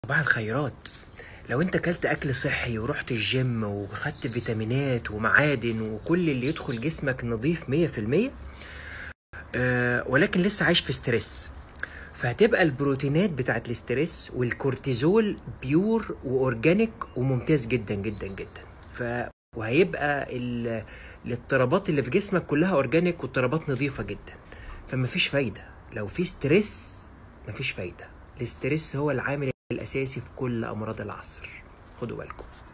صباح الخيرات لو انت اكلت اكل صحي ورحت الجيم وخدت فيتامينات ومعادن وكل اللي يدخل جسمك نظيف مية في المية آه ولكن لسه عايش في ستريس فهتبقى البروتينات بتاعت الاستريس والكورتيزول بيور واورجانيك وممتاز جدا جدا جدا ف وهيبقى ال... الاضطرابات اللي في جسمك كلها اورجانيك واضطرابات نظيفه جدا فمفيش فايده لو في ستريس مفيش فايده الاستريس هو العامل الاساسي في كل امراض العصر خدوا بالكم